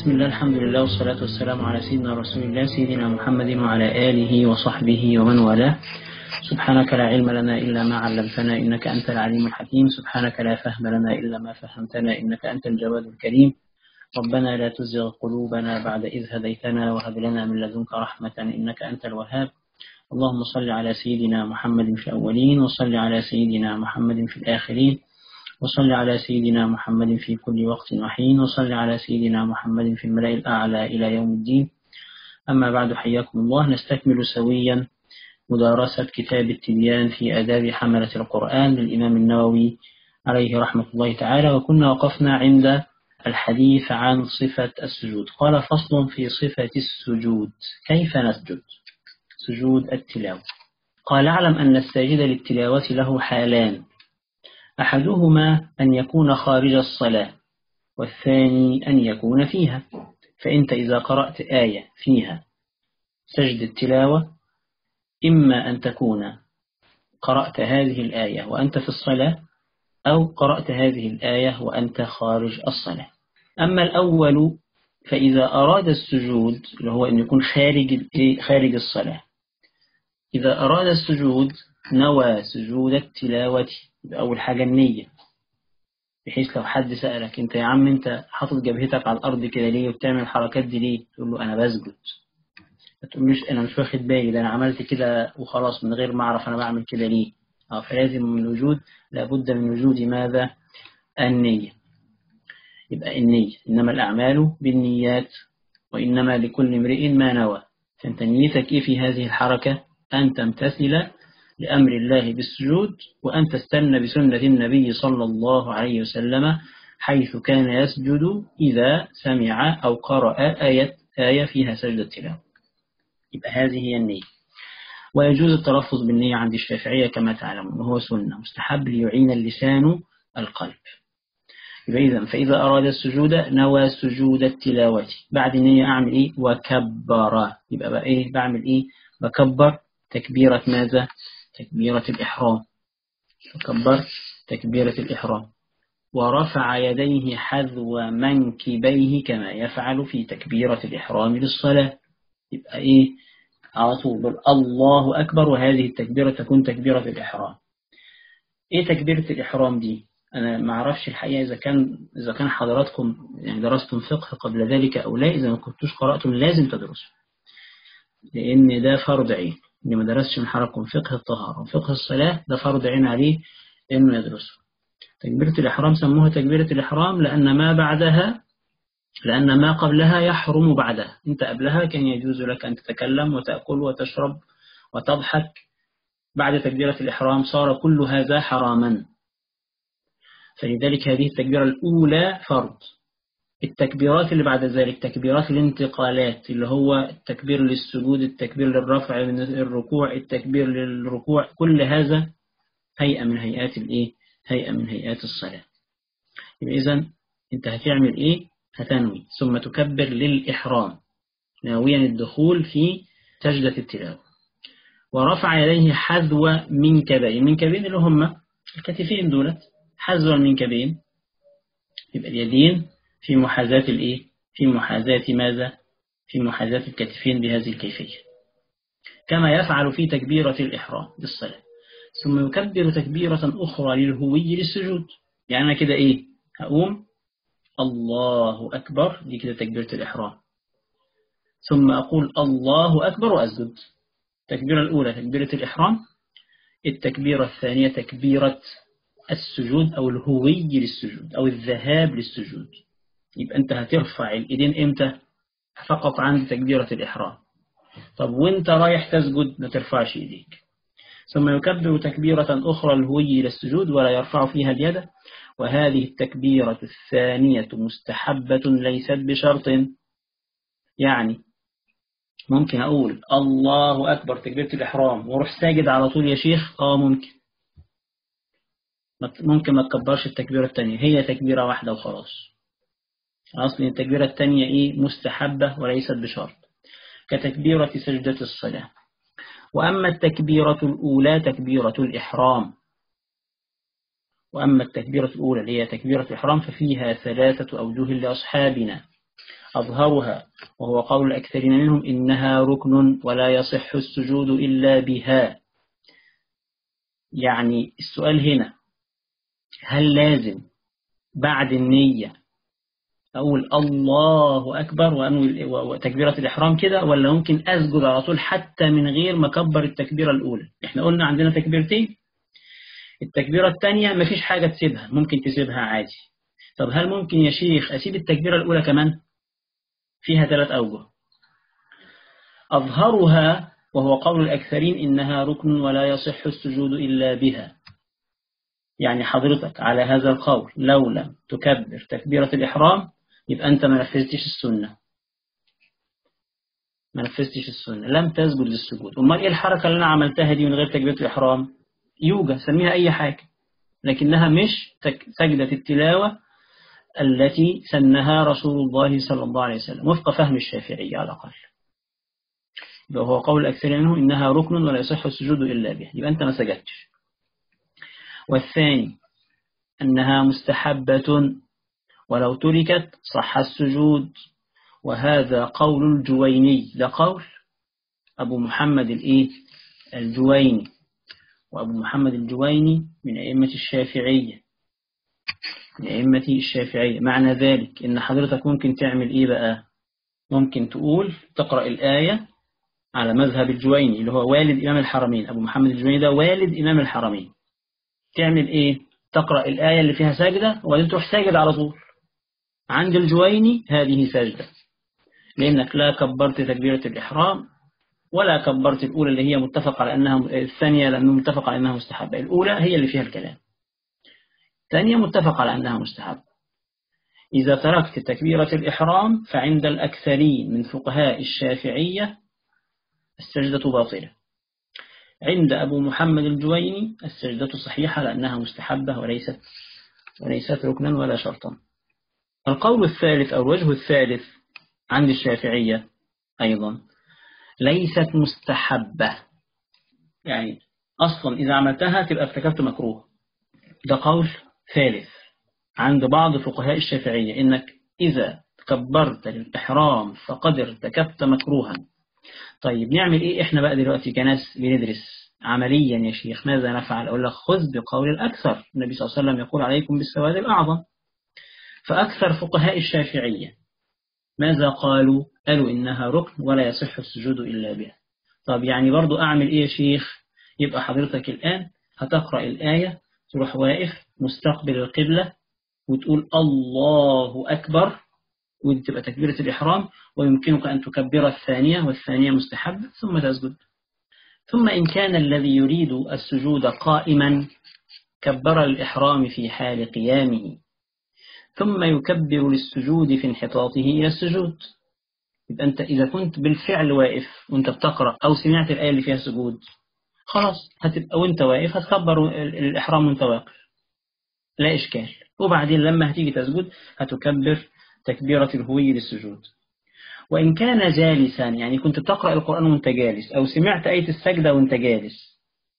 بسم الله الحمد لله والصلاة والسلام على سيدنا رسول الله سيدنا محمد وعلى آله وصحبه ومن والاه سبحانك لا علم لنا إلا ما علمتنا إنك أنت العليم الحكيم سبحانك لا فهم لنا إلا ما فهمتنا إنك أنت الجواد الكريم ربنا لا تزغ قلوبنا بعد إذ هديتنا وهب لنا من لدنك رحمة إنك أنت الوهاب اللهم صل على سيدنا محمد في الأولين وصل على سيدنا محمد في الآخرين وصل على سيدنا محمد في كل وقت وحين وصل على سيدنا محمد في الملأ الأعلى إلى يوم الدين أما بعد حياكم الله نستكمل سويا مدارسة كتاب التبيان في آداب حملة القرآن للإمام النووي عليه رحمة الله تعالى وكنا وقفنا عند الحديث عن صفة السجود قال فصل في صفة السجود كيف نسجد سجود التلاوة قال اعلم أن الساجد للتلاوة له حالان أحدهما أن يكون خارج الصلاة والثاني أن يكون فيها فأنت إذا قرأت آية فيها سجد التلاوة إما أن تكون قرأت هذه الآية وأنت في الصلاة أو قرأت هذه الآية وأنت خارج الصلاة أما الأول فإذا أراد السجود اللي هو أن يكون خارج خارج الصلاة إذا أراد السجود نوى سجود التلاوة أول حاجة النية بحيث لو حد سألك أنت يا عم أنت حاطط جبهتك على الأرض كده ليه وبتعمل الحركات دي ليه تقول له أنا بسجد ما تقولوش أنا مش واخد بالي ده أنا عملت كده وخلاص من غير ما أعرف أنا بعمل كده ليه أه فلازم من وجود لابد من وجود ماذا النية يبقى النية إنما الأعمال بالنيات وإنما لكل امرئ ما نوى فأنت نيتك إيه في هذه الحركة أن تمتثل لأمر الله بالسجود وأن تستنى بسنة النبي صلى الله عليه وسلم حيث كان يسجد إذا سمع أو قرأ آية, آية فيها سجدة تلاوة يبقى هذه هي النية ويجوز التلفظ بالنية عند الشافعية كما تعلمون وهو سنة مستحب ليعين اللسان القلب يبقى إذا فإذا أراد السجود نوى سجود التلاوة بعد النية أعمل إيه وكبر يبقى بقى إيه بعمل إيه بكبر تكبيرة ماذا تكبيرة الإحرام تكبر تكبيرة الإحرام ورفع يديه حذو منكبيه كما يفعل في تكبيرة الإحرام للصلاة يبقى إيه على طول الله أكبر وهذه التكبيرة تكون تكبيرة الإحرام إيه تكبيرة الإحرام دي أنا ما أعرفش الحقيقة إذا كان إذا كان حضراتكم يعني درستم فقه قبل ذلك أو لا إذا ما كنتوش قرأتم لازم تدرسوا لأن ده فرض عين اللي ما درسش من حركم فقه الطهارة وفقه الصلاة ده فرض عين عليه إنه يدرسه تكبيرة الإحرام سموها تكبيرة الإحرام لأن ما بعدها لأن ما قبلها يحرم بعدها أنت قبلها كان يجوز لك أن تتكلم وتأكل وتشرب وتضحك بعد تكبيرة الإحرام صار كل هذا حراما فلذلك هذه التكبيرة الأولى فرض التكبيرات اللي بعد ذلك تكبيرات الانتقالات اللي هو التكبير للسجود التكبير للرفع من الركوع التكبير للركوع كل هذا هيئة من هيئات الايه هيئة من هيئات الصلاة يبقى إذا أنت هتعمل إيه هتنوي ثم تكبر للإحرام ناويا الدخول في سجدة التلاوة ورفع يديه حذو منكبين منكبين اللي هم الكتفين دولت حذو المنكبين يبقى اليدين في محاذاة الإيه؟ في محاذاة ماذا؟ في محاذاة الكتفين بهذه الكيفية كما يفعل في تكبيرة الإحرام بالصلاة ثم يكبر تكبيرة أخرى للهوي للسجود يعني أنا كده إيه؟ هقوم الله أكبر دي كده تكبيرة الإحرام ثم أقول الله أكبر وأسجد التكبيرة الأولى تكبيرة الإحرام التكبيرة الثانية تكبيرة السجود أو الهوي للسجود أو الذهاب للسجود يبقى أنت هترفع الإيدين إمتى فقط عند تكبيرة الإحرام طب وانت رايح تسجد ما ترفعش إيديك ثم يكبر تكبيرة أخرى الهوي للسجود ولا يرفع فيها اليد وهذه التكبيرة الثانية مستحبة ليست بشرط يعني ممكن أقول الله أكبر تكبيرة الإحرام وروح ساجد على طول يا شيخ آه ممكن ممكن ما تكبرش التكبيرة الثانية هي تكبيرة واحدة وخلاص أصل التكبيرة الثانية إيه مستحبة وليست بشرط كتكبيرة سجدة الصلاة وأما التكبيرة الأولى تكبيرة الإحرام وأما التكبيرة الأولى اللي هي تكبيرة الإحرام ففيها ثلاثة أوجه لأصحابنا أظهرها وهو قول الأكثرين منهم إنها ركن ولا يصح السجود إلا بها يعني السؤال هنا هل لازم بعد النية أقول الله أكبر وتكبيرة الإحرام كده ولا ممكن أسجد على طول حتى من غير ما أكبر التكبيرة الأولى إحنا قلنا عندنا تكبيرتين التكبيرة الثانية مفيش حاجة تسيبها ممكن تسيبها عادي طب هل ممكن يا شيخ أسيب التكبيرة الأولى كمان فيها ثلاث أوجه أظهرها وهو قول الأكثرين إنها ركن ولا يصح السجود إلا بها يعني حضرتك على هذا القول لو لم تكبر تكبيرة الإحرام يبقى أنت ما نفذتش السنة ما نفذتش السنة لم تسجد للسجود أمال إيه الحركة اللي أنا عملتها دي من غير تكبيرة الإحرام يوجا سميها أي حاجة لكنها مش سجدة التلاوة التي سنها رسول الله صلى الله عليه وسلم وفق فهم الشافعي على الأقل وهو قول الأكثر منه إنها ركن ولا يصح السجود إلا به يبقى أنت ما سجدتش والثاني أنها مستحبة ولو تركت صح السجود وهذا قول الجويني ده قول أبو محمد الإيه الجويني وأبو محمد الجويني من أئمة الشافعية من أئمة الشافعية معنى ذلك إن حضرتك ممكن تعمل إيه بقى ممكن تقول تقرأ الآية على مذهب الجويني اللي هو والد إمام الحرمين أبو محمد الجويني ده والد إمام الحرمين تعمل إيه تقرأ الآية اللي فيها سجدة وبعدين تروح ساجد على طول عند الجويني هذه سجدة لأنك لا كبرت تكبيرة الإحرام ولا كبرت الأولى اللي هي متفق على أنها الثانية لأنه متفق على أنها مستحبة الأولى هي اللي فيها الكلام الثانية متفق على أنها مستحبة إذا تركت تكبيرة الإحرام فعند الأكثرين من فقهاء الشافعية السجدة باطلة عند أبو محمد الجويني السجدة صحيحة لأنها مستحبة وليست وليست ركنا ولا شرطا القول الثالث أو الوجه الثالث عند الشافعية أيضا ليست مستحبة يعني أصلا إذا عملتها تبقى ارتكبت مكروه ده قول ثالث عند بعض فقهاء الشافعية إنك إذا كبرت للإحرام فقد ارتكبت مكروها طيب نعمل إيه إحنا بقى دلوقتي كناس بندرس عمليا يا شيخ ماذا نفعل أقول لك خذ بقول الأكثر النبي صلى الله عليه وسلم يقول عليكم بالسواد الأعظم فأكثر فقهاء الشافعية ماذا قالوا قالوا إنها ركن ولا يصح السجود إلا بها طب يعني برضو أعمل إيه يا شيخ يبقى حضرتك الآن هتقرأ الآية تروح واقف مستقبل القبلة وتقول الله أكبر ودي تبقى تكبيرة الإحرام ويمكنك أن تكبر الثانية والثانية مستحب ثم تسجد ثم إن كان الذي يريد السجود قائما كبر الإحرام في حال قيامه ثم يكبر للسجود في انحطاطه إلى السجود يبقى أنت إذا كنت بالفعل واقف وأنت بتقرأ أو سمعت الآية اللي فيها سجود خلاص هتبقى وأنت واقف هتكبر الإحرام وأنت واقف لا إشكال وبعدين لما هتيجي تسجد هتكبر تكبيرة الهوي للسجود وإن كان جالسا يعني كنت تقرأ القرآن وانت جالس أو سمعت آية السجدة وانت جالس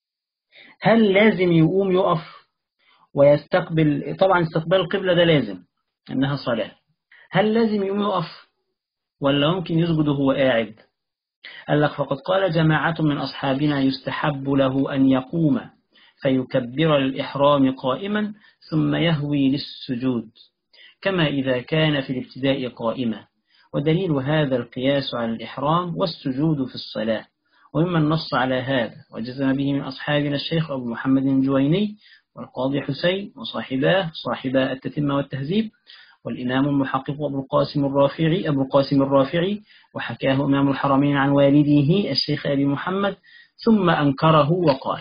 هل لازم يقوم يقف ويستقبل طبعا استقبال القبلة ده لازم أنها صلاة هل لازم يقوم يقف ولا ممكن يسجد وهو قاعد قال لك فقد قال جماعة من أصحابنا يستحب له أن يقوم فيكبر الإحرام قائما ثم يهوي للسجود كما إذا كان في الابتداء قائما ودليل هذا القياس على الإحرام والسجود في الصلاة وممن نص على هذا وجزم به من أصحابنا الشيخ أبو محمد الجويني والقاضي حسين وصاحباه صاحبا التتمة والتهذيب والإمام المحقق أبو القاسم الرافعي أبو القاسم الرافعي وحكاه إمام الحرمين عن والده الشيخ أبي محمد ثم أنكره وقال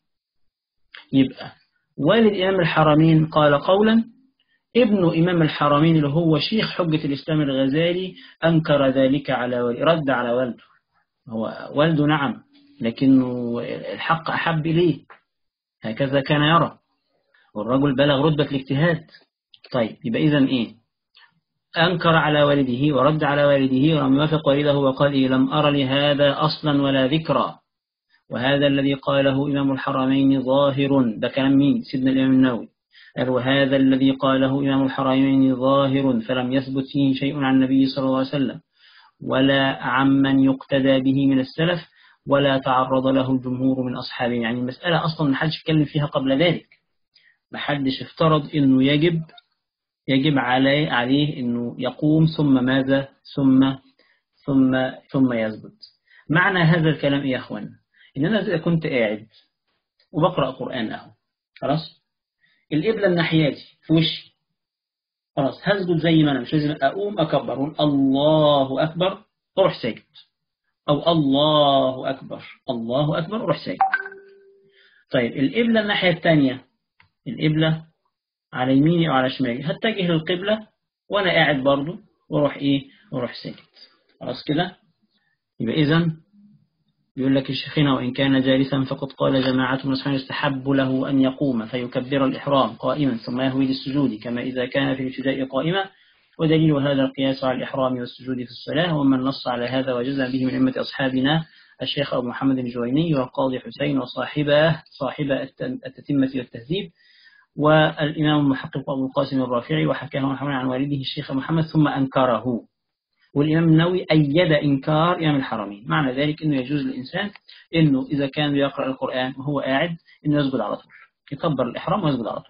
يبقى والد إمام الحرمين قال قولا ابن إمام الحرمين اللي هو شيخ حجة الإسلام الغزالي أنكر ذلك على والد رد على والده هو والده نعم لكنه الحق أحب إليه هكذا كان يرى والرجل بلغ رتبة الاجتهاد طيب يبقى إذا إيه أنكر على والده ورد على والده ولم يوافق والده وقال إيه لم أر لهذا أصلا ولا ذكرى وهذا الذي قاله إمام الحرمين ظاهر ده كلام مين سيدنا الإمام النووي وهذا الذي قاله إمام الحرمين ظاهر فلم يثبت فيه شيء عن النبي صلى الله عليه وسلم ولا عمن يقتدى به من السلف ولا تعرض له الجمهور من أصحابه يعني المسألة أصلا ما حدش اتكلم فيها قبل ذلك ما حدش افترض أنه يجب يجب عليه عليه أنه يقوم ثم ماذا ثم ثم ثم يثبت معنى هذا الكلام إيه يا أخوان إن أنا إذا كنت قاعد وبقرأ قرآن أهو خلاص القبلة الناحياتي في وشي خلاص هسجد زي ما أنا مش لازم أقوم أكبر الله أكبر أروح ساجد أو الله أكبر الله أكبر أروح ساجد طيب القبلة الناحية الثانية القبلة على يميني أو على شمالي هتجه للقبلة وأنا قاعد برضو وأروح إيه وأروح ساجد خلاص كده يبقى إذا يقول لك الشيخين وإن كان جالسا فقد قال جماعة من أصحابه يستحب له أن يقوم فيكبر الإحرام قائما ثم يهوي للسجود كما إذا كان في الابتداء قائما ودليل هذا القياس على الإحرام والسجود في الصلاة ومن نص على هذا وجزى به من أمة أصحابنا الشيخ أبو محمد الجويني والقاضي حسين وصاحبه صاحب التتمة والتهذيب والإمام المحقق أبو القاسم الرافعي وحكاه محمد عن والده الشيخ محمد ثم أنكره والإمام النووي أيد إنكار إمام الحرمين معنى ذلك أنه يجوز للإنسان أنه إذا كان يقرأ القرآن وهو قاعد أنه يسجد على طول يكبر الإحرام ويسجد على طول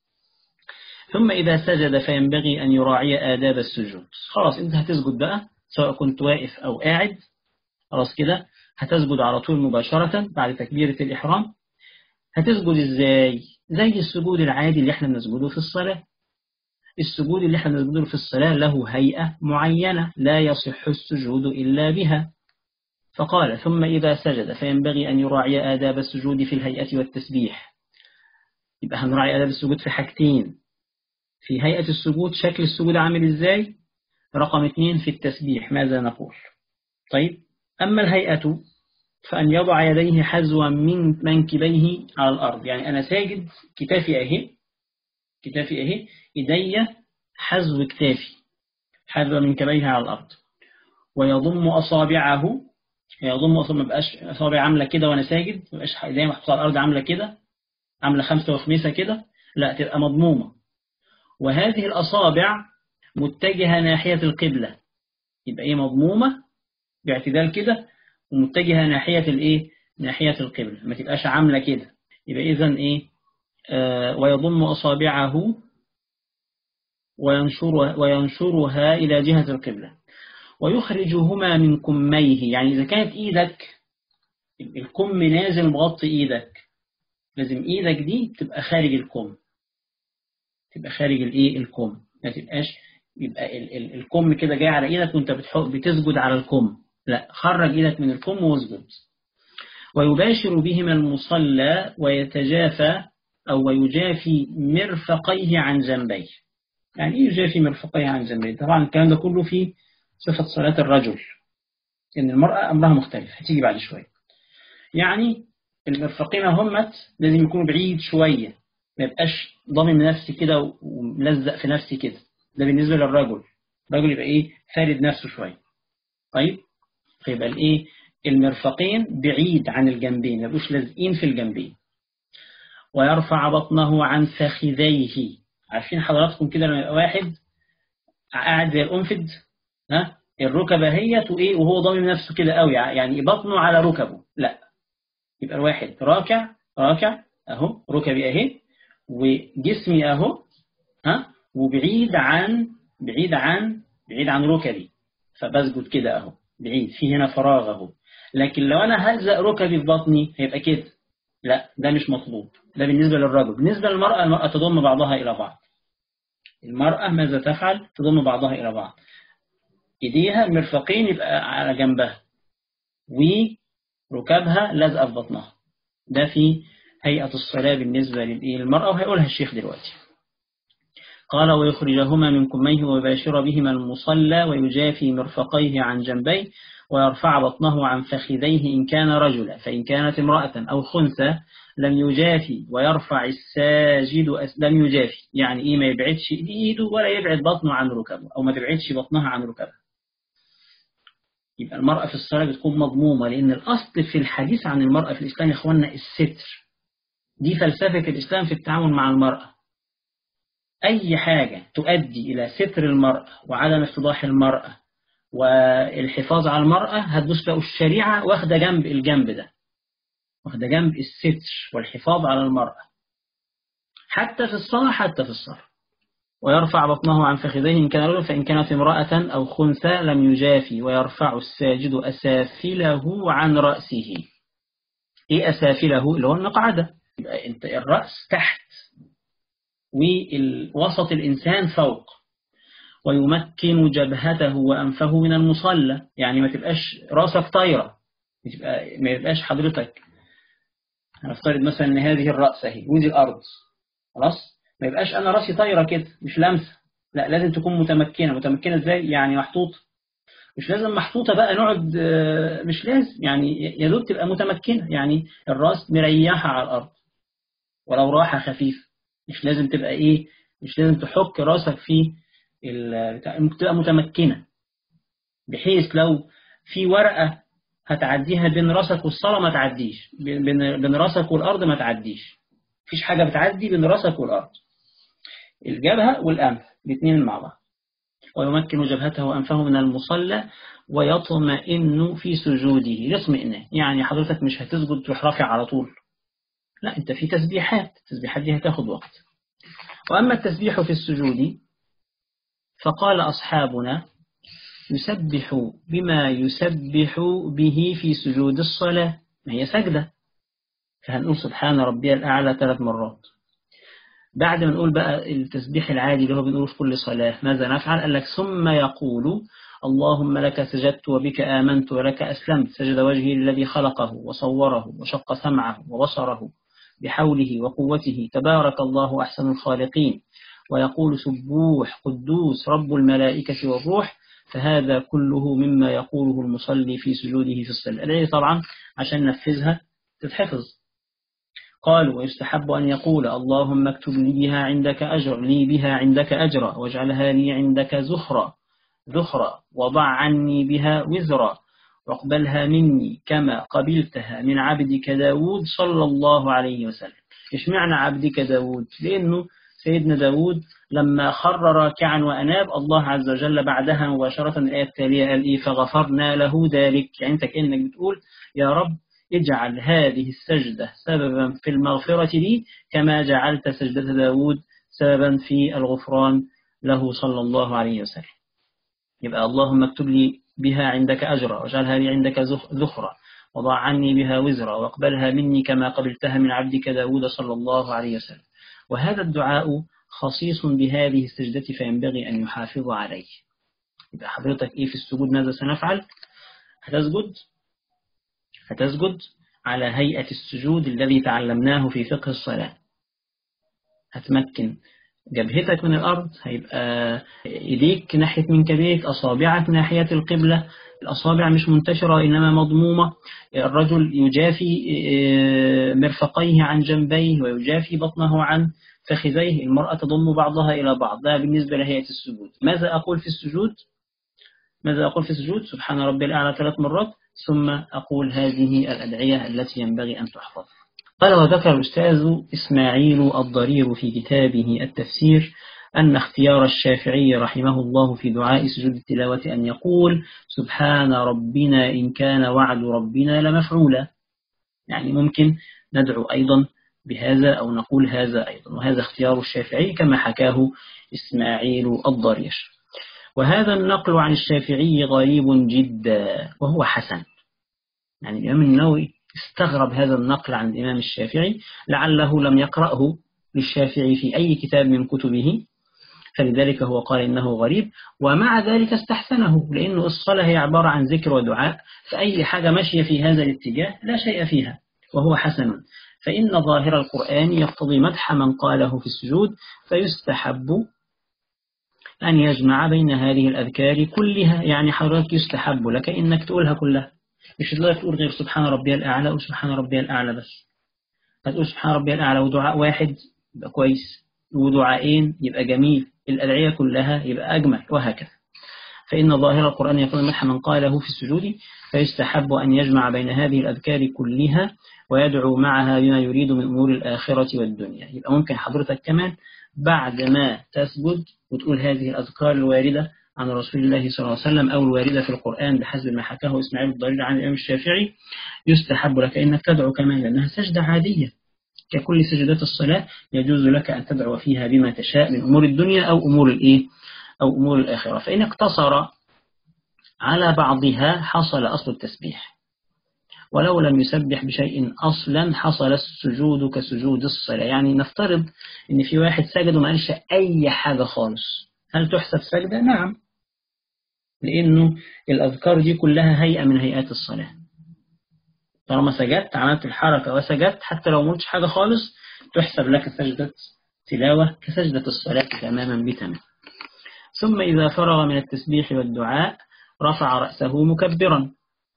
ثم إذا سجد فينبغي أن يراعي آداب السجود خلاص أنت هتسجد بقى سواء كنت واقف أو قاعد خلاص كده هتسجد على طول مباشرة بعد تكبيرة الإحرام هتسجد إزاي زي السجود العادي اللي احنا بنسجده في الصلاة السجود اللي احنا بنسجده في الصلاة له هيئة معينة لا يصح السجود إلا بها فقال ثم إذا سجد فينبغي أن يراعي آداب السجود في الهيئة والتسبيح يبقى هنراعي آداب السجود في حاجتين في هيئة السجود شكل السجود عامل إزاي رقم اثنين في التسبيح ماذا نقول طيب أما الهيئة فأن يضع يديه حزوا من منكبيه على الأرض يعني أنا ساجد كتافي أهي كتافي أهي إيدي حزو كتافي حزو منكبيه على الأرض ويضم أصابعه يضم أصابع ما بقاش أصابع عاملة كده وأنا ساجد ما بقاش إيدي محطوطة على الأرض عاملة كده عاملة خمسة وخميسة كده لا تبقى مضمومة وهذه الأصابع متجهة ناحية القبلة يبقى إيه مضمومة باعتدال كده ومتجهة ناحية الإيه ناحية القبلة ما تبقاش عاملة كده يبقى إذن إيه آه ويضم أصابعه وينشرها, وينشرها إلى جهة القبلة ويخرجهما من كميه يعني إذا كانت إيدك الكم نازل مغطي إيدك لازم إيدك دي تبقى خارج الكم تبقى خارج الإيه الكم ما تبقاش يبقى ال ال الكم كده جاي على إيدك وأنت بتسجد على الكم لا خرج إيدك من الكم واسجد ويباشر بهما المصلى ويتجافى أو ويجافي مرفقيه عن جنبيه يعني إيه يجافي مرفقيه عن جنبيه طبعا الكلام ده كله في صفة صلاة الرجل إن المرأة أمرها مختلف هتيجي بعد شوية يعني المرفقين همت لازم يكونوا بعيد شوية ما يبقاش ضامن نفسي كده وملزق في نفسي كده ده بالنسبة للرجل الرجل يبقى إيه فارد نفسه شوية طيب فيبقى الإيه المرفقين بعيد عن الجنبين ما يبقوش لازقين في الجنبين ويرفع بطنه عن فخذيه عارفين حضراتكم كده لما يبقى واحد قاعد زي الأنفد ها الركبة هي ايه وهو ضامن نفسه كده قوي يعني بطنه على ركبه لا يبقى الواحد راكع راكع اهو ركبي اهي وجسمي اهو ها وبعيد عن بعيد عن بعيد عن ركبي فبسجد كده اهو بعيد في هنا فراغ اهو لكن لو انا هلزق ركبي في بطني هيبقى كده لا ده مش مطلوب ده بالنسبة للرجل بالنسبة للمرأة المرأة تضم بعضها إلى بعض المرأة ماذا تفعل تضم بعضها إلى بعض إيديها المرفقين يبقى على جنبها وركبها لازقة في بطنها ده في هيئة الصلاة بالنسبة للمرأة وهيقولها الشيخ دلوقتي قال ويخرجهما من كميه ويباشر بهما المصلى ويجافي مرفقيه عن جنبيه ويرفع بطنه عن فخذيه إن كان رجلا فإن كانت امرأة أو خنثى لم يجافي ويرفع الساجد لم يجافي يعني إيه ما يبعدش إيده ولا يبعد بطنه عن ركبه أو ما تبعدش بطنها عن ركبه يبقى المرأة في الصلاة بتكون مضمومة لأن الأصل في الحديث عن المرأة في الإسلام يا إخواننا الستر دي فلسفة الإسلام في التعامل مع المرأة أي حاجة تؤدي إلى ستر المرأة وعدم افتضاح المرأة والحفاظ على المرأة هتبص بقى الشريعة واخدة جنب الجنب ده واخدة جنب الستر والحفاظ على المرأة حتى في الصلاة حتى في الصلاة ويرفع بطنه عن فخذيه إن كان رجل فإن كانت امرأة أو خنثى لم يجافي ويرفع الساجد أسافله عن رأسه إيه أسافله اللي هو المقعدة يبقى انت الرأس تحت ووسط الإنسان فوق ويمكن جبهته وأنفه من المصلى يعني ما تبقاش راسك طايرة ما يبقاش حضرتك هنفترض مثلا ان هذه الرأس اهي ودي الأرض خلاص ما يبقاش أنا راسي طايرة كده مش لامسة لا لازم تكون متمكنة متمكنة ازاي يعني محطوطة مش لازم محطوطة بقى نقعد مش لازم يعني يا دوب تبقى متمكنة يعني الراس مريحة على الأرض ولو راحة خفيفة مش لازم تبقى إيه مش لازم تحك راسك في تبقى متمكنة بحيث لو في ورقة هتعديها بين راسك والصلاة ما تعديش بين راسك والأرض ما تعديش مفيش حاجة بتعدي بين راسك والأرض الجبهة والأنف الاثنين مع بعض ويمكن جبهته وأنفه من المصلى ويطمئن في سجوده يطمئن يعني حضرتك مش هتسجد تروح رافع على طول لا انت في تسبيحات التسبيحات دي هتاخد وقت وأما التسبيح في السجود فقال أصحابنا يسبح بما يسبح به في سجود الصلاة ما هي سجدة فهنقول سبحان ربي الأعلى ثلاث مرات بعد ما نقول بقى التسبيح العادي اللي هو بنقوله في كل صلاة ماذا نفعل قال لك ثم يقول اللهم لك سجدت وبك آمنت ولك أسلمت سجد وجهي للذي خلقه وصوره وشق سمعه وبصره بحوله وقوته تبارك الله أحسن الخالقين ويقول سبوح قدوس رب الملائكة والروح فهذا كله مما يقوله المصلي في سجوده في الصلاة الآية طبعا عشان نفذها تتحفظ قال ويستحب أن يقول اللهم اكتب لي بها عندك أجر لي بها عندك أجرا واجعلها لي عندك زخرا ذخرا وضع عني بها وزرا واقبلها مني كما قبلتها من عبدك داود صلى الله عليه وسلم إيش معنى عبدك داود لأنه سيدنا داود لما خر راكعا وأناب الله عز وجل بعدها مباشرة الآية التالية قال إيه فغفرنا له ذلك يعني أنت كأنك بتقول يا رب اجعل هذه السجدة سببا في المغفرة لي كما جعلت سجدة داود سببا في الغفران له صلى الله عليه وسلم يبقى اللهم اكتب لي بها عندك أجرا واجعلها لي عندك ذخرا وضع عني بها وزرا واقبلها مني كما قبلتها من عبدك داود صلى الله عليه وسلم وهذا الدعاء خصيص بهذه السجدة فينبغي أن يحافظ عليه يبقى حضرتك إيه في السجود ماذا سنفعل هتسجد هتسجد على هيئة السجود الذي تعلمناه في فقه الصلاة هتمكن جبهتك من الأرض هيبقى إيديك ناحية منكبيك أصابعك ناحية القبلة الأصابع مش منتشرة إنما مضمومة الرجل يجافي مرفقيه عن جنبيه ويجافي بطنه عن فخذيه المرأة تضم بعضها إلى بعض ده بالنسبة لهيئة السجود ماذا أقول في السجود ماذا أقول في السجود سبحان ربي الأعلى ثلاث مرات ثم أقول هذه الأدعية التي ينبغي أن تحفظ قال وذكر الأستاذ إسماعيل الضرير في كتابه التفسير أن اختيار الشافعي رحمه الله في دعاء سجود التلاوة أن يقول سبحان ربنا إن كان وعد ربنا لمفعولا يعني ممكن ندعو أيضا بهذا أو نقول هذا أيضا وهذا اختيار الشافعي كما حكاه إسماعيل الضرير وهذا النقل عن الشافعي غريب جدا وهو حسن يعني الإمام النووي استغرب هذا النقل عن الإمام الشافعي لعله لم يقرأه للشافعي في أي كتاب من كتبه فلذلك هو قال إنه غريب ومع ذلك استحسنه لأنه الصلاة هي عبارة عن ذكر ودعاء فأي حاجة ماشية في هذا الاتجاه لا شيء فيها وهو حسن فإن ظاهر القرآن يقتضي مدح من قاله في السجود فيستحب أن يجمع بين هذه الأذكار كلها يعني حضرتك يستحب لك إنك تقولها كلها مش تقدر تقول غير سبحان ربي الأعلى وسبحان ربي الأعلى بس هتقول سبحان ربي الأعلى ودعاء واحد يبقى كويس ودعائين يبقى جميل الأدعية كلها يبقى أجمل وهكذا فإن ظاهر القرآن يقول مدح من قاله في السجود فيستحب أن يجمع بين هذه الأذكار كلها ويدعو معها بما يريد من أمور الآخرة والدنيا يبقى ممكن حضرتك كمان بعد ما تسجد وتقول هذه الأذكار الواردة عن رسول الله صلى الله عليه وسلم أو الواردة في القرآن بحسب ما حكاه إسماعيل الضرير عن الإمام الشافعي يستحب لك أنك تدعو كمان لأنها سجدة عادية ككل سجدات الصلاة يجوز لك أن تدعو فيها بما تشاء من أمور الدنيا أو أمور الإيه أو أمور الآخرة فإن اقتصر على بعضها حصل أصل التسبيح ولو لم يسبح بشيء أصلا حصل السجود كسجود الصلاة يعني نفترض إن في واحد سجد وما قالش أي حاجة خالص هل تحسب سجدة؟ نعم لأنه الأذكار دي كلها هيئة من هيئات الصلاة طالما سجدت عملت الحركة وسجدت حتى لو ما حاجة خالص تحسب لك سجدة تلاوة كسجدة الصلاة تماما بتمام ثم إذا فرغ من التسبيح والدعاء رفع رأسه مكبرا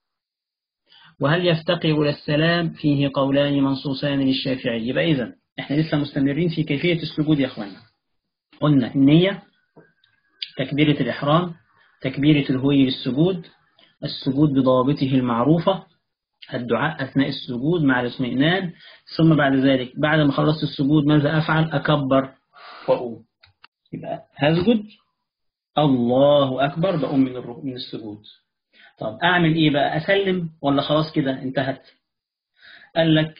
وهل يفتقر إلى السلام فيه قولان منصوصان للشافعي يبقى إذن إحنا لسه مستمرين في كيفية السجود يا أخوانا قلنا النية تكبيرة الإحرام تكبيرة الهوي للسجود السجود بضوابطه المعروفة الدعاء أثناء السجود مع الاطمئنان ثم بعد ذلك بعد ما خلصت السجود ماذا أفعل أكبر وأقوم يبقى هسجد الله أكبر بقوم من من السجود طب أعمل إيه بقى أسلم ولا خلاص كده انتهت قال لك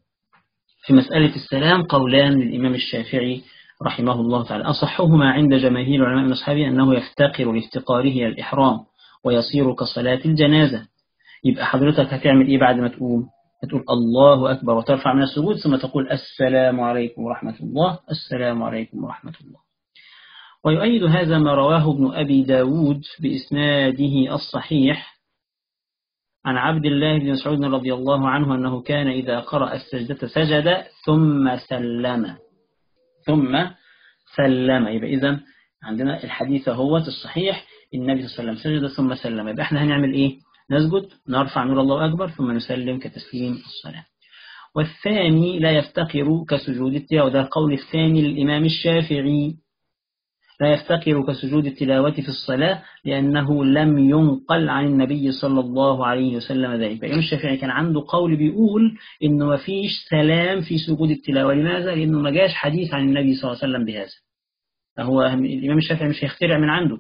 في مسألة السلام قولان للإمام الشافعي رحمه الله تعالى أصحهما عند جماهير العلماء من أصحابه أنه يفتقر لافتقاره إلى الإحرام ويصير كصلاة الجنازة يبقى حضرتك هتعمل إيه بعد ما تقوم هتقول الله أكبر وترفع من السجود ثم تقول السلام عليكم ورحمة الله السلام عليكم ورحمة الله ويؤيد هذا ما رواه ابن أبي داود بإسناده الصحيح عن عبد الله بن مسعود رضي الله عنه أنه كان إذا قرأ السجدة سجد ثم سلم ثم سلم يبقى إذا عندنا الحديث هو الصحيح النبي صلى الله عليه وسلم سجد ثم سلم يبقى احنا هنعمل إيه نسجد نرفع نور الله أكبر ثم نسلم كتسليم الصلاة والثاني لا يفتقر كسجود التلاوة ده القول الثاني للإمام الشافعي لا يفتقر كسجود التلاوة في الصلاة لأنه لم ينقل عن النبي صلى الله عليه وسلم ذلك فإمام الشافعي كان عنده قول بيقول إنه ما فيش سلام في سجود التلاوة لماذا؟ لأنه ما جاش حديث عن النبي صلى الله عليه وسلم بهذا فهو الإمام الشافعي مش هيخترع من عنده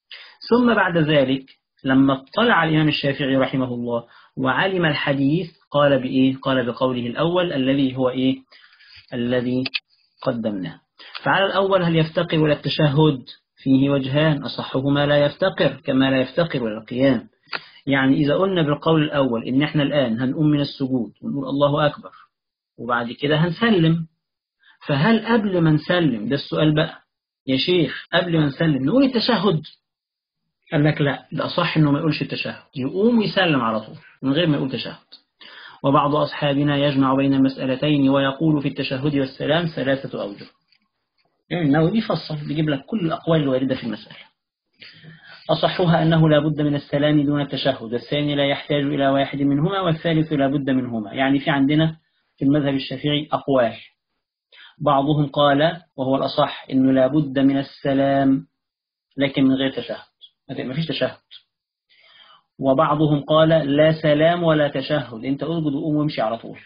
ثم بعد ذلك لما اطلع الإمام الشافعي رحمه الله وعلم الحديث قال بإيه؟ قال بقوله الأول الذي هو إيه؟ الذي قدمناه فعلى الأول هل يفتقر إلى التشهد فيه وجهان أصحهما لا يفتقر كما لا يفتقر إلى القيام يعني إذا قلنا بالقول الأول إن إحنا الآن هنقوم من السجود ونقول الله أكبر وبعد كده هنسلم فهل قبل ما نسلم ده السؤال بقى يا شيخ قبل ما نسلم نقول التشهد قال لك لا ده صح إنه ما يقولش التشهد يقوم ويسلم على طول من غير ما يقول تشهد وبعض أصحابنا يجمع بين المسألتين ويقول في التشهد والسلام ثلاثة أوجه يعني النووي بيفصل بيجيب لك كل الأقوال الواردة في المسألة أصحها أنه لا بد من السلام دون التشهد الثاني لا يحتاج إلى واحد منهما والثالث لا بد منهما يعني في عندنا في المذهب الشافعي أقوال بعضهم قال وهو الأصح أنه لا بد من السلام لكن من غير تشهد ما فيش تشهد وبعضهم قال لا سلام ولا تشهد انت اسجد وقوم وامشي على طول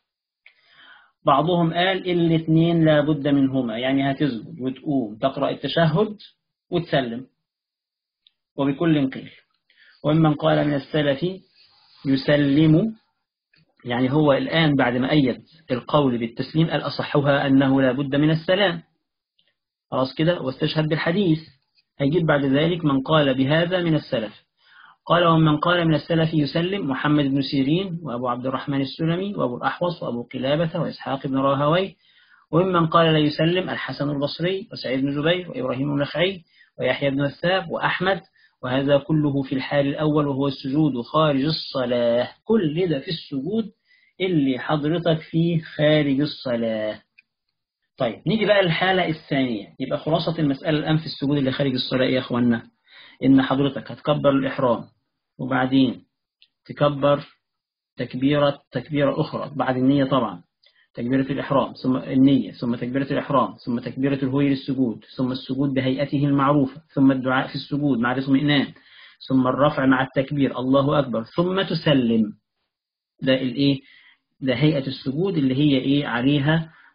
بعضهم قال الاثنين لابد منهما يعني هتسجد وتقوم تقرأ التشهد وتسلم وبكل قيل وممن قال من السلف يسلم يعني هو الآن بعد ما أيد القول بالتسليم الأصحها أنه لابد من السلام خلاص كده واستشهد بالحديث هيجيب بعد ذلك من قال بهذا من السلف قال ومن قال من السلف يسلم محمد بن سيرين وأبو عبد الرحمن السلمي وأبو الأحوص وأبو قلابة وإسحاق بن راهوي وممن قال لا يسلم الحسن البصري وسعيد بن جبير وإبراهيم النخعي ويحيى بن الثاب وأحمد وهذا كله في الحال الأول وهو السجود خارج الصلاة كل ده في السجود اللي حضرتك فيه خارج الصلاة طيب نيجي بقى الحالة الثانية يبقى خلاصة المسألة الآن في السجود اللي خارج الصلاة يا أخوانا إن حضرتك هتكبر الإحرام وبعدين تكبر تكبيرة تكبيرة أخرى بعد النية طبعا تكبيرة الإحرام ثم النية ثم تكبيرة الإحرام ثم تكبيرة الهوي للسجود ثم السجود بهيئته المعروفة ثم الدعاء في السجود مع الاطمئنان ثم الرفع مع التكبير الله أكبر ثم تسلم ده الإيه ده هيئة السجود اللي هي إيه عليها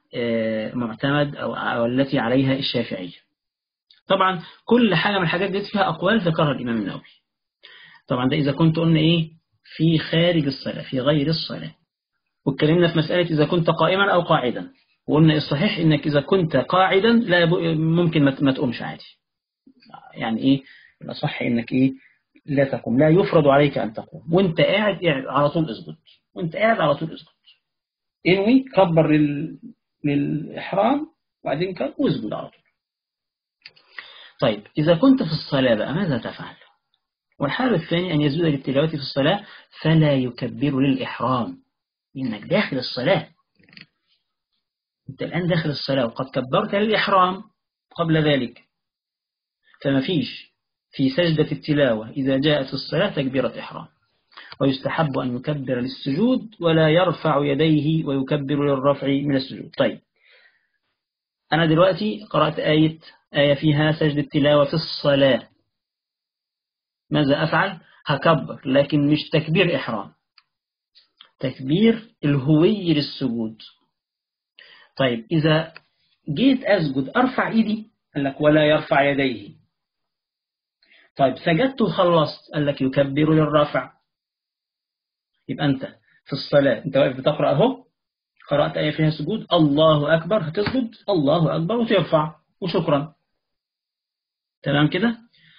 آه، معتمد أو, أو التي عليها الشافعية طبعا كل حاجة من الحاجات دي فيها أقوال ذكرها الإمام النووي طبعا ده إذا كنت قلنا إيه في خارج الصلاة في غير الصلاة واتكلمنا في مسألة إذا كنت قائما أو قاعدا وقلنا الصحيح إنك إذا كنت قاعدا لا ممكن ما تقومش عادي يعني إيه الأصح إنك إيه لا تقوم لا يفرض عليك أن تقوم وانت قاعد على طول اسجد وانت قاعد على طول اسجد انوي كبر لل... للإحرام وبعدين كبر واسجد على طول طيب إذا كنت في الصلاة بقى ماذا تفعل والحال الثاني أن يزود للتلاوة في الصلاة فلا يكبر للإحرام إنك داخل الصلاة أنت الآن داخل الصلاة وقد كبرت للإحرام قبل ذلك فما فيش في سجدة التلاوة إذا جاءت الصلاة تكبيرة إحرام ويستحب أن يكبر للسجود ولا يرفع يديه ويكبر للرفع من السجود طيب أنا دلوقتي قرأت آية آية فيها سجد التلاوة في الصلاة ماذا أفعل؟ هكبر لكن مش تكبير إحرام تكبير الهوي للسجود طيب إذا جيت أسجد أرفع إيدي قال لك ولا يرفع يديه طيب سجدت وخلصت قال لك يكبر للرفع يبقى أنت في الصلاة أنت واقف بتقرأ أهو قرأت آية فيها سجود الله أكبر هتسجد الله أكبر وترفع وشكرا تمام كده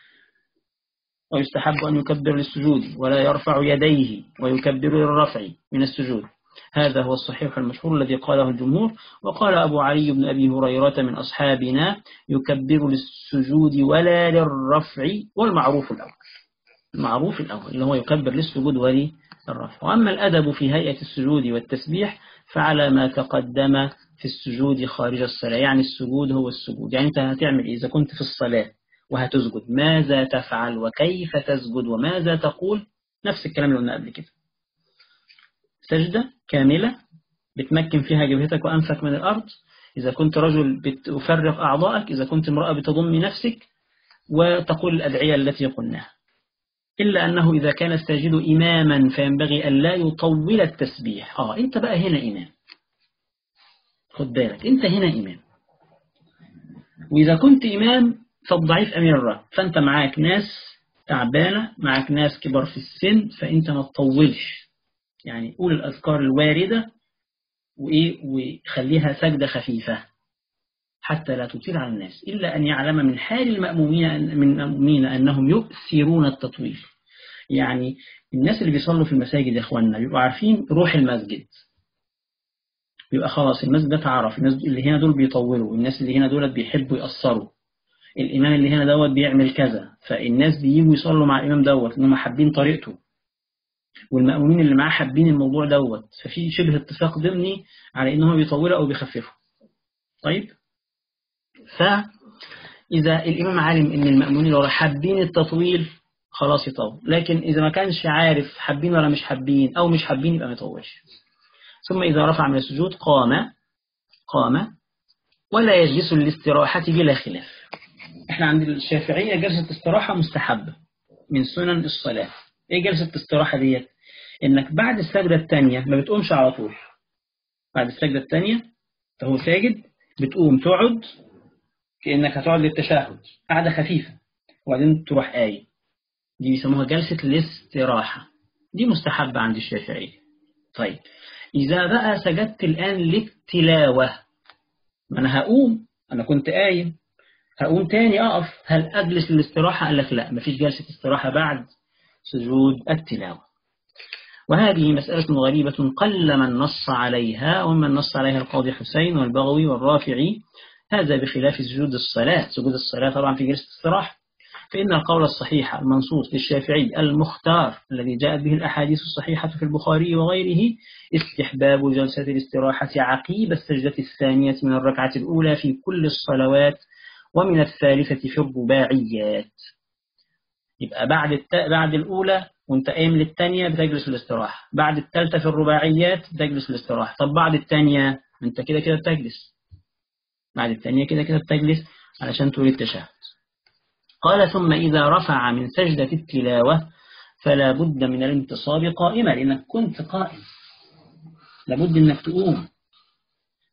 ويستحب أن يكبر للسجود ولا يرفع يديه ويكبر للرفع من السجود هذا هو الصحيح المشهور الذي قاله الجمهور وقال أبو علي بن أبي هريرة من أصحابنا يكبر للسجود ولا للرفع والمعروف الأول المعروف الأول اللي هو يكبر للسجود وللرفع وأما الأدب في هيئة السجود والتسبيح فعلى ما تقدم في السجود خارج الصلاة يعني السجود هو السجود يعني أنت هتعمل إيه إذا كنت في الصلاة وهتسجد ماذا تفعل وكيف تسجد وماذا تقول نفس الكلام اللي قلنا قبل كده سجدة كاملة بتمكن فيها جبهتك وأنفك من الأرض إذا كنت رجل بتفرق أعضائك إذا كنت امرأة بتضم نفسك وتقول الأدعية التي قلناها إلا أنه إذا كان الساجد إماما فينبغي أن لا يطول التسبيح آه أنت بقى هنا إمام خد بالك أنت هنا إمام وإذا كنت إمام فالضعيف أمير الرأي فأنت معاك ناس تعبانة معاك ناس كبار في السن فأنت ما تطولش يعني قول الأذكار الواردة وإيه وخليها سجدة خفيفة حتى لا تطيل على الناس إلا أن يعلم من حال المأمومين من المأمومين أنهم يؤثرون التطويل يعني الناس اللي بيصلوا في المساجد يا إخواننا بيبقوا عارفين روح المسجد يبقى خلاص المسجد ده تعرف الناس اللي هنا دول بيطولوا الناس اللي هنا دول بيحبوا يأثروا الإمام اللي هنا دوت بيعمل كذا فالناس بييجوا يصلوا مع الإمام دوت لأنهم حابين طريقته والمأمومين اللي معاه حابين الموضوع دوت ففي شبه اتفاق ضمني على إنهم بيطولوا أو بيخففوا طيب فإذا الإمام عالم إن المأمونين لو حابين التطويل خلاص يطول لكن إذا ما كانش عارف حابين ولا مش حابين أو مش حابين يبقى ما يطولش ثم إذا رفع من السجود قام قام ولا يجلس للاستراحة بلا خلاف احنا عند الشافعية جلسة استراحة مستحبة من سنن الصلاة ايه جلسة الاستراحة ديت انك بعد السجدة الثانية ما بتقومش على طول بعد السجدة الثانية فهو ساجد بتقوم تقعد كأنك هتقعد للتشهد قعدة خفيفة وبعدين تروح آية دي بيسموها جلسة الاستراحة دي مستحبة عند الشافعية طيب إذا بقى سجدت الآن للتلاوة ما أنا هقوم أنا كنت قايم هقوم تاني أقف هل أجلس للاستراحة قال لك لا مفيش جلسة استراحة بعد سجود التلاوة وهذه مسألة غريبة قل من نص عليها ومن نص عليها القاضي حسين والبغوي والرافعي هذا بخلاف سجود الصلاة سجود الصلاة طبعا في جلسة استراحة فإن القول الصحيح المنصوص للشافعي المختار الذي جاءت به الأحاديث الصحيحة في البخاري وغيره استحباب جلسة الاستراحة عقيب السجدة الثانية من الركعة الأولى في كل الصلوات ومن الثالثة في الرباعيات يبقى بعد الت... بعد الأولى وانت قايم للثانية بتجلس الاستراحة بعد الثالثة في الرباعيات بتجلس الاستراحة طب بعد الثانية انت كده كده بتجلس بعد الثانية كده كده بتجلس علشان تقول التشهد قال ثم إذا رفع من سجدة التلاوة فلا بد من الانتصاب قائما لأنك كنت قائم لابد أنك تقوم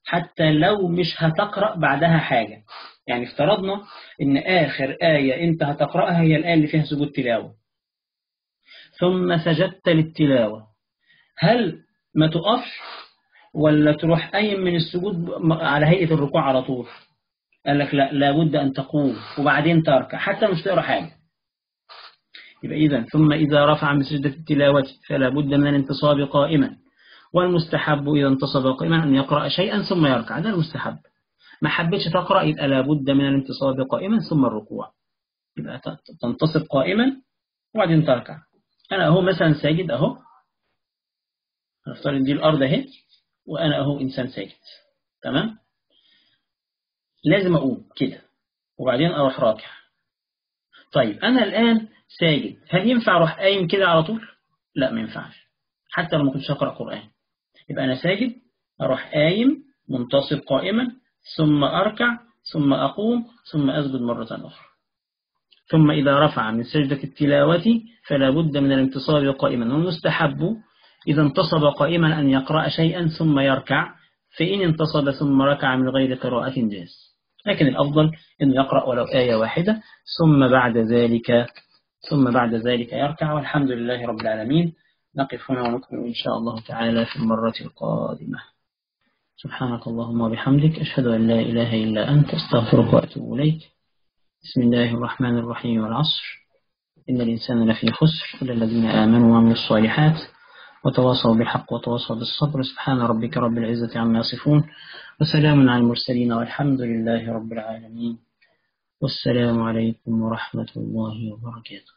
حتى لو مش هتقرأ بعدها حاجة يعني افترضنا ان آخر آية انت هتقرأها هي الآية اللي فيها سجود تلاوة ثم سجدت للتلاوة هل ما تقفش ولا تروح قايم من السجود على هيئة الركوع على طول قال لك لا لابد أن تقوم وبعدين تركع حتى مش تقرأ حاجة يبقى إذا ثم إذا رفع من سجدة التلاوة فلا بد من الانتصاب قائما والمستحب إذا انتصب قائما أن يقرأ شيئا ثم يركع هذا المستحب ما حبيتش تقرأ يبقى لابد من الانتصاب قائما ثم الركوع يبقى تنتصب قائما وبعدين تركع أنا أهو مثلا ساجد أهو نفترض دي الأرض أهي وأنا أهو إنسان ساجد تمام لازم أقوم كده وبعدين أروح راكع طيب أنا الآن ساجد هل ينفع أروح قايم كده على طول لا ما ينفعش حتى لو ما كنتش أقرأ قرآن يبقى أنا ساجد أروح قايم منتصب قائما ثم أركع ثم أقوم ثم أسجد مرة أخرى ثم إذا رفع من سجدة التلاوة فلا بد من الانتصاب قائما والمستحب إذا انتصب قائما أن يقرأ شيئا ثم يركع فإن انتصب ثم ركع من غير قراءة جاز لكن الأفضل أن يقرأ ولو آية واحدة ثم بعد ذلك ثم بعد ذلك يركع والحمد لله رب العالمين نقف هنا ونكمل إن شاء الله تعالى في المرة القادمة سبحانك اللهم وبحمدك أشهد أن لا إله إلا أنت استغفرك وأتوب إليك بسم الله الرحمن الرحيم والعصر إن الإنسان لفي خسر إلا الذين آمنوا وعملوا الصالحات وتواصوا بالحق وتواصوا بالصبر سبحان ربك رب العزة عما يصفون وسلام على المرسلين والحمد لله رب العالمين والسلام عليكم ورحمة الله وبركاته